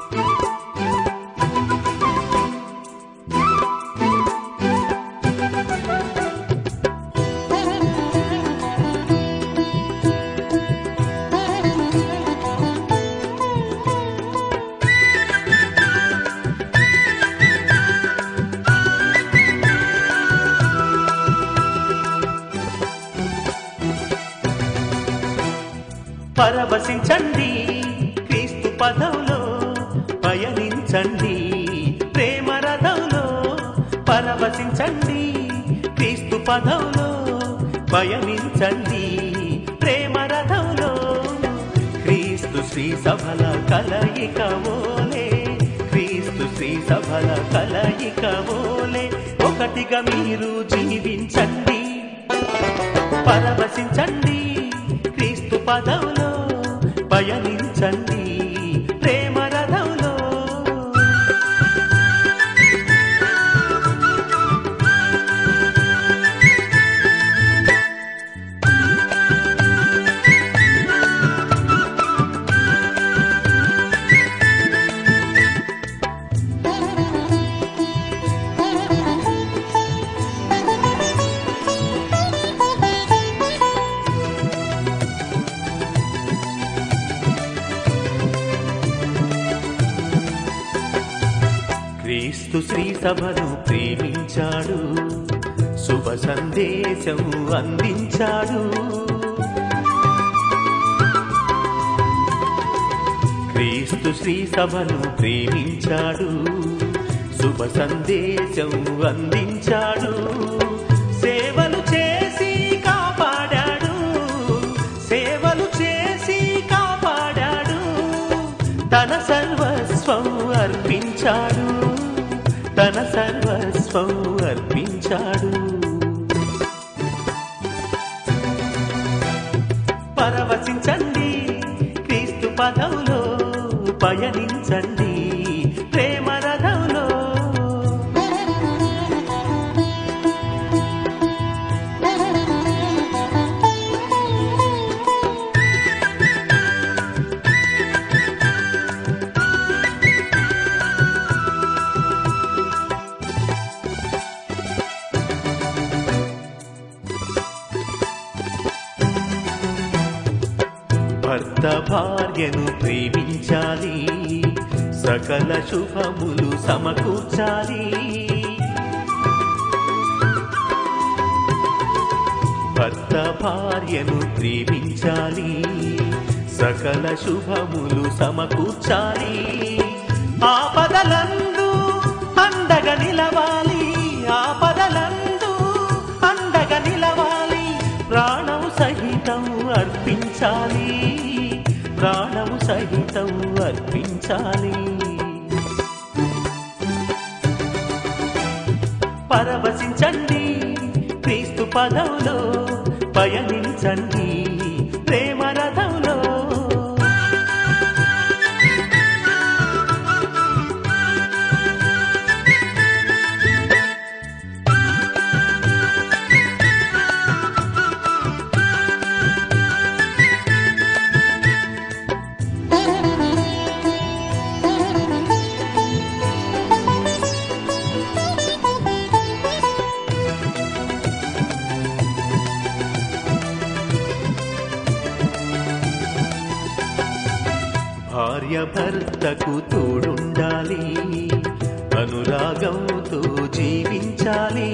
పరవశించండి క్రీస్తు పదంలో పయనించండి ప్రేమ రథంలో పరవశించండి క్రీస్తు పదంలో పయనించండి ప్రేమ రథంలో క్రీస్తు శ్రీ సభల కలయిక ఓలే క్రీస్తు శ్రీ సభల కలయిక ఓలే ఒకటిగా మీరు జీవించండి పరవశించండి క్రీస్తు పదంలో పయనించండి ప్రేమ రథంలో క్రీస్తు శ్రీ సభను ప్రేమించాడు శుభ సందేశం అందించాడు క్రీస్తు శ్రీ సభను ప్రేమించాడు శుభ సందేశం అందించాడు సేవలు చేసి కాపాడాడు సేవలు చేసి కాపాడాడు తన సర్వస్వం అర్పించాడు తన సర్వస్వం అర్పించాడు పరవశించండి క్రీస్తు పదంలో పయనించండి ప్రేమ రథంలో భర్త భార్యను ప్రేమించాలి సకల శుభములు సమకూర్చాలి భర్త భార్యను ప్రేమించాలి సకల శుభములు సమకూర్చాలి ఆపదలందు అండగా నిలవాలి ఆపదలందు అండగా నిలవాలి ప్రాణం సహితం అర్పించాలి ప్రాణం సహితం అర్పించాలి పరవశించండి క్రీస్తు పదంలో పయనించండి ప్రేమ రథంలో భార్య భర్తకు తోడుండాలి అనురాగంతో జీవించాలి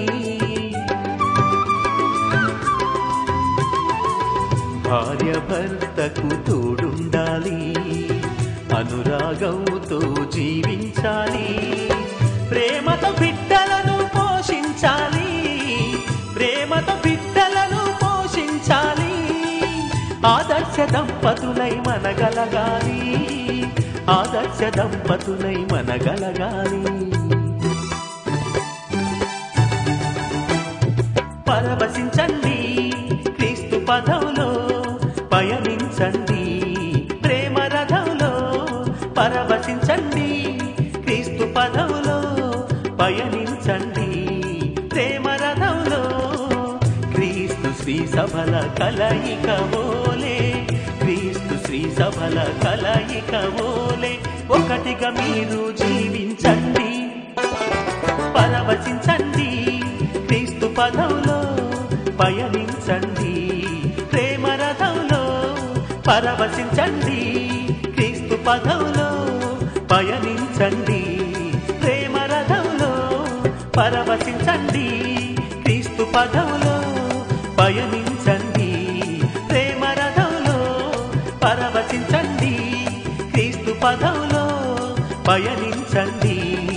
భార్య భర్తకు తోడుండాలి అనురాగంతో జీవించాలి ప్రేమతో బిడ్డలను పోషించాలి ప్రేమతో బిడ్డలను పోషించాలి ఆదర్శ దంపతులై మనగలగాలి ఆదర్శ దంపతులై మనగలగాలి పరవశించండి క్రీస్తు పదంలో పయనించండి ప్రేమ రథంలో పరవశించండి క్రీస్తు పదంలో పయనించండి ప్రేమ రథంలో క్రీస్తు శ్రీ సభల కలయిక ఓలే క్రీస్తు శ్రీ సభల కలయిక ఓలే ఒకటిగా మీరు జీవించండి పరవశించండి క్రీస్తు పదంలో పయనించండి ప్రేమ రథంలో పరవశించండి క్రీస్తు పదంలో పయనించండి ప్రేమ రథంలో పరవశించండి క్రీస్తు పదంలో పయనించండి ప్రేమ రథంలో పరవశించండి క్రీస్తు పదంలో పయనించండి